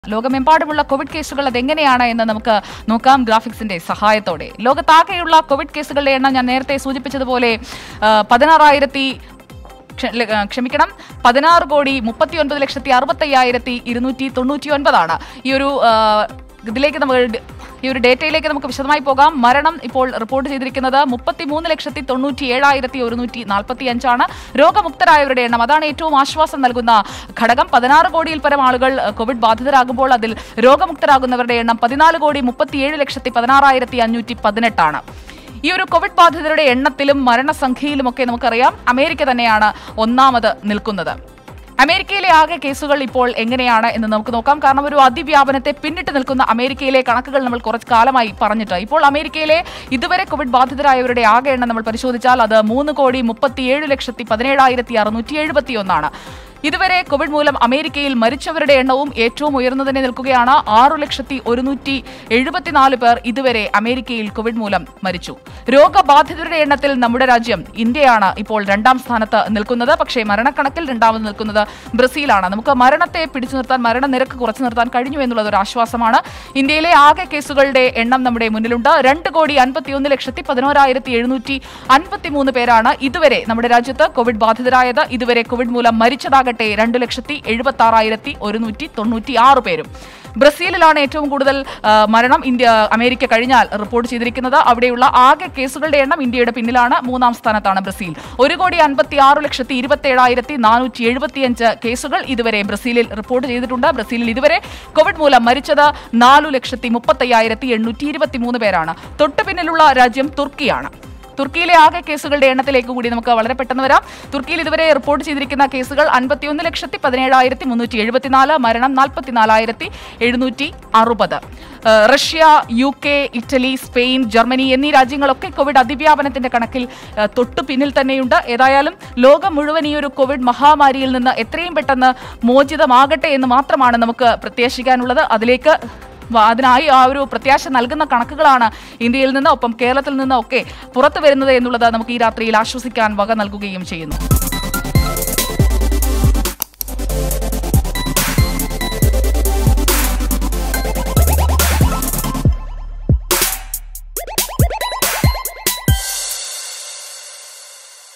ലോകമെമ്പാടുമുള്ള കോവിഡ് കേസുകൾ അതെങ്ങനെയാണ് എന്ന് നമുക്ക് നോക്കാം ഗ്രാഫിക്സിന്റെ സഹായത്തോടെ ലോകത്താകെയുള്ള കോവിഡ് കേസുകളുടെ എണ്ണം ഞാൻ നേരത്തെ സൂചിപ്പിച്ചതുപോലെ ആ, പതിനാറായിരത്തി ക്ഷ- ല- ആ, ക്ഷമിക്കണം പതിനാറ് കോടി മുപ്പത്തി ഒൻപത് ലക്ഷത്തി അറുപത്തി അയ്യായിരത്തി ഇരുന്നൂറ്റി തൊണ്ണൂറ്റി ഒൻപതാണ് ഈ ഒരു ആ, ഇതിലേക്ക് നമ്മൾ ഡ- ഈ ഒരു ഡേറ്റയിലേക്ക് നമുക്ക് വിശദമായി പോകാം മരണം ഇപ്പോൾ റിപ്പോർട്ട് ചെയ്തിരിക്കുന്നത് മുപ്പത്തി മൂന്ന് ലക്ഷത്തി തൊണ്ണൂറ്റി ഏഴായിരത്തി ഒരുന്നൂറ്റി നാൽപ്പത്തി അഞ്ചാണ് രോഗമുക്തരായവരുടെ എണ്ണം അതാണ് ഏറ്റവും ആശ്വാസം നൽകുന്ന ഘടകം പതിനാറ് കോടിയിൽ പരം ആളുകൾ അഹ്, കോവിഡ് ബാധിതരാകുമ്പോൾ അതിൽ രോഗമുക്തരാകുന്നവരുടെ എണ്ണം പതിനാല് കോടി മുപ്പത്തിയേഴ് ലക്ഷത്തി പതിനാറായിരത്തി അഞ്ഞൂറ്റി പതിനെട്ടാണ് ഈ ഒരു കോവിഡ് ബാധിതരുടെ എണ്ണത്തിലും മരണസംഖ്യയിലുമൊക്കെ നമുക്കറിയാം അമേരിക്ക തന്നെയാണ് ഒന്നാമത് നിൽക്കുന്നത് അമേരിക്കയിലെ ആകെ കേസുകൾ ഇപ്പോൾ എങ്ങനെയാണ് എന്ന് നമുക്ക് നോക്കാം കാരണം ഒരു അതിവ്യാപനത്തെ പിന്നിട്ട് നിൽക്കുന്ന അമേരിക്കയിലെ കണക്കുകൾ നമ്മൾ കുറച്ച് കാലമായി പറഞ്ഞിട്ട് ഇപ്പോൾ അമേരിക്കയിലെ ഇതുവരെ കോവിഡ് ബാധിതരായവരുടെ ആകെ എണ്ണം നമ്മൾ പരിശോധിച്ചാൽ അത് മൂന്ന് കോടി മുപ്പത്തിയേഴ് ലക്ഷത്തി പതിനേഴായിരത്തി അറുന്നൂറ്റി എഴുപത്തി ഒന്നാണ് ഇതുവരെ കോവിഡ് മൂലം അമേരിക്കയിൽ മരിച്ചവരുടെ എണ്ണവും ഏറ്റവും ഉയർന്നു തന്നെ നിൽക്കുകയാണ് ആറു ലക്ഷത്തി ഒരുന്നൂറ്റി എഴുപത്തിനാല് പേർ ഇതുവരെ അമേരിക്കയിൽ കോവിഡ് മൂലം മരിച്ചു രോഗബാധിതരുടെ എണ്ണത്തിൽ നമ്മുടെ രാജ്യം ഇന്ത്യയാണ് ഇപ്പോൾ രണ്ടാം സ്ഥാനത്ത് നിൽക്കുന്നത് പക്ഷേ മരണക്കണക്കിൽ രണ്ടാമത് നിൽക്കുന്നത് ബ്രസീലാണ് നമുക്ക് മരണത്തെ പിടിച്ചു നിർത്താൻ മരണനിരക്ക് കുറച്ചു നിർത്താൻ കഴിഞ്ഞു എന്നുള്ളത് ഒരു ആശ്വാസമാണ് ഇന്ത്യയിലെ ആകെ കേസുകളുടെ എണ്ണം നമ്മുടെ മുന്നിലുണ്ട് രണ്ട് കോടി അൻപത്തിയൊന്ന് ലക്ഷത്തി പതിനോരായിരത്തി എഴുന്നൂറ്റി അൻപത്തിമൂന്ന് പേരാണ് ഇതുവരെ നമ്മുടെ രാജ്യത്ത് കോവിഡ് ബാധിതരായത് ഇതുവരെ കോവിഡ് മൂലം മരിച്ചതാകട്ടെ രണ്ട് ലക്ഷത്തി എഴുപത്തി ആറായിരത്തി ഒരുന്നൂറ്റി തൊണ്ണൂറ്റി ആറ് പേരും ബ്രസീലിലാണ് ഏറ്റവും കൂടുതൽ ആ, മരണം ഇന്ത്യ അമേരിക്ക കഴിഞ്ഞാൽ റിപ്പോർട്ട് ചെയ്തിരിക്കുന്നത് അവിടെയുള്ള ആകെ കേസുകളുടെ എണ്ണം ഇന്ത്യയുടെ പിന്നിലാണ് മൂന്നാം സ്ഥാനത്താണ് ബ്രസീൽ ഒരു കോടി അൻപത്തി ആറ് ലക്ഷത്തി ഇരുപത്തി ഏഴായിരത്തി നാനൂറ്റി എഴുപത്തിയഞ്ച് കേസുകൾ ഇതുവരെ ബ്രസീലിൽ റിപ്പോർട്ട് ചെയ്തിട്ടുണ്ട് ബ്രസീലിൽ ഇതുവരെ കോവിഡ് മൂലം മരിച്ചത് നാലു ലക്ഷത്തി മുപ്പത്തയ്യായിരത്തി എണ്ണൂറ്റി ഇരുപത്തി മൂന്ന് പേരാണ് തൊട്ടു പിന്നിലുള്ള രാജ്യം തുർക്കിയാണ് തുർക്കിയിലെ ആകെ കേസുകളുടെ എണ്ണത്തിലേക്ക് കൂടി നമുക്ക് വളരെ പെട്ടെന്ന് വരാം തുർക്കിയിൽ ഇതുവരെ റിപ്പോർട്ട് ചെയ്തിരിക്കുന്ന കേസുകൾ അൻപത്തിയൊന്ന് ലക്ഷത്തി പതിനേഴായിരത്തി മുന്നൂറ്റി എഴുപത്തിനാല് മരണം നാൽപ്പത്തിനാലായിരത്തി എഴുന്നൂറ്റി അറുപത് ഏഹ് Russia U K Italy Spain Germany എന്നീ രാജ്യങ്ങളൊക്കെ കോവിഡ് അതിവ്യാപനത്തിന്റെ കണക്കിൽ ഏഹ് തൊട്ടു പിന്നിൽ തന്നെയുണ്ട് ഏതായാലും ലോകം മുഴുവൻ ഈ ഒരു കോവിഡ് മഹാമാരിയിൽ നിന്ന് എത്രയും പെട്ടെന്ന് മോചിതമാകട്ടെ എന്ന് മാത്രമാണ് നമുക്ക് പ്രത്യാശിക്കാനുള്ളത് അതിലേക്ക് വ- അതിനായി ആ ഒരു പ്രത്യാശ നൽകുന്ന കണക്കുകളാണ് ഇന്ത്യയിൽ നിന്ന് ഒപ്പം കേരളത്തിൽ നിന്ന് ഒക്കെ പുറത്തു വരുന്നത് എന്നുള്ളത് നമുക്ക് ഈ രാത്രിയിൽ ആശ്വസിക്കാൻ വക നൽകുകയും ചെയ്യുന്നു